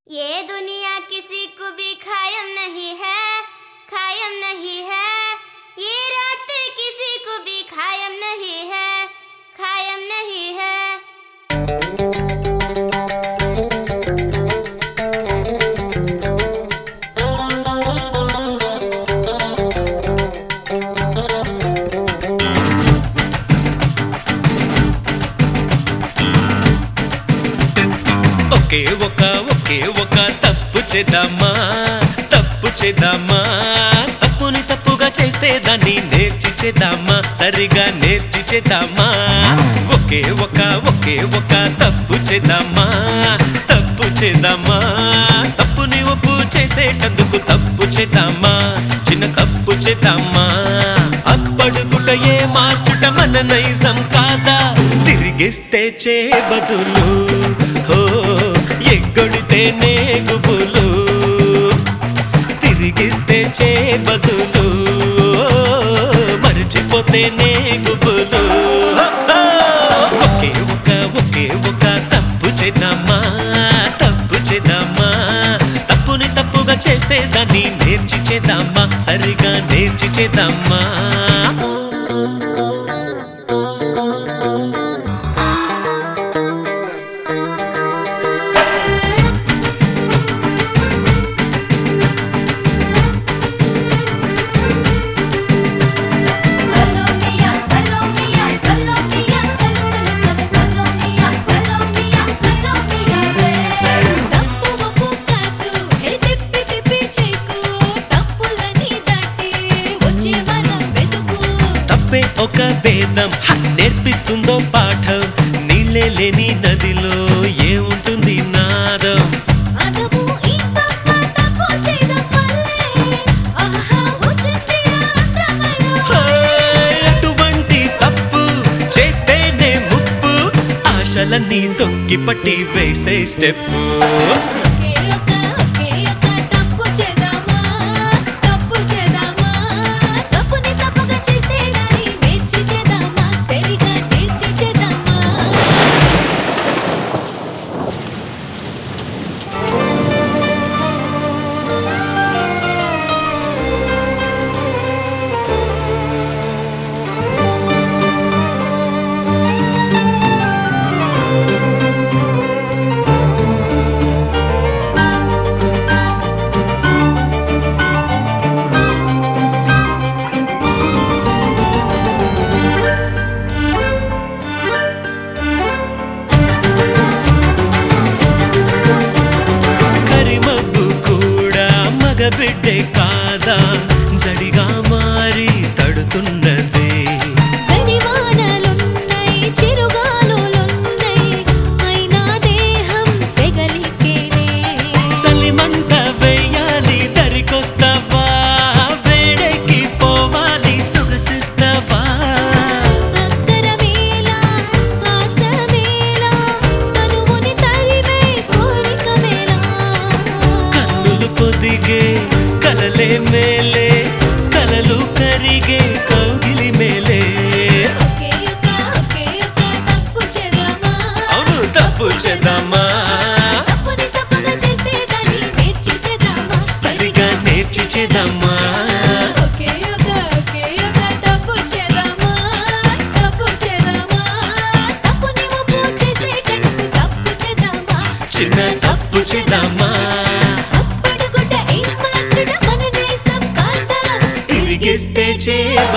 ये दुनिया किसी को भी कायम नहीं है कायम नहीं है ये रात किसी को भी कायम नहीं है कायम नहीं है ఒకే ఒక ఒకే ఒక తప్పు చేద్దామా తప్పు చేద్దామా తప్పుని తప్పుగా చేస్తే దాన్ని నేర్చి చేద్దామా సరిగా నేర్చి చేద్దామా ఒకే ఒక ఒకే ఒక తప్పు చేద్దామా తప్పు చేద్దామా తప్పుని ఒప్పు చేసేటందుకు తప్పు చేద్దామా చిన్న తప్పు చేద్దామా అప్పడుగుట ఏ మార్చుట మన నైజం కాదా తిరిగిస్తే చే బదులు హో ఎగ్గొడితేనే గుబులు తిరిగిస్తే చే బదులు మరిచిపోతేనే గుబులు హో, హో. ఒకే ఒక ఒకే ఒక తప్పు చేద్దామా తప్పు చేద్దామా తప్పుని తప్పుగా చేస్తే దాన్ని నేర్చి చేద్దామా సరిగా నేర్చి చేద్దామా Salomia, Salomia, Salomia, Sal Sal Sal Salomia, Salomia, Salomia రే తప్పు ఒప్పు కాదు హే తిప్పి తిప్పి చేకు తప్పులని దాటి వచ్చే మనం వెతుకు తప్పే ఒక వేదం హ, నేర్పిస్తుందో పాఠం నీళ్ళే లేని నదిలో ఏముంటుంది నాదం అదము ఇవ్వమ్మ తప్పు చేయడం వల్లే ఆహా వచ్చింది అందమైన హాయ్, అటువంటి తప్పు చేస్తేనే ముప్పు ఆశలన్నీ తొక్కి పట్టి వేసే స్టెప్ ఒకే ఒక ఒకే ఒక తప్పు చేద్దామా తప్పు చేద్దామా తప్పుని తప్పుగా చేస్తే గాని నేర్చి చేద్దామా సరిగా నేర్చి చేద్దామా కరిమబ్బు కూడా మగబిడ్డే కాదా జడిగా మారి తడుతున్నదే సడివానలున్నై చిరుగాలులున్నై అయినా దేహం సెగలికేనే చలిమంట వేయాలి దరికొస్తావా వేడెక్కి పోవాలి సొగసిస్తావా అక్కర వేళ ఆశ వేళ తనువుని తరిమే కోరిక వేళ కన్నులు పొదిగే కలలే మేలే కలలు కరిగే కౌగిలి మేలే ఒకే ఒక ఒకే ఒక తప్పు చేద్దామా అవును తప్పు చేద్దామా తప్పుని తప్పుగా చేస్తే దాన్ని నేర్చి చేద్దామా సరిగా నేర్చి చేద్దామా ఒకే ఒక ఒకే ఒక తప్పు చేద్దామా తప్పు చేద్దామా తప్పుని ఒప్పు చేసేటందుకు తప్పు చేద్దామా చిన్న తప్పు చేద్దామా అప్పడుగుట ఏం మార్చుట మన దేశం కాదా తిరిగిస్తే చే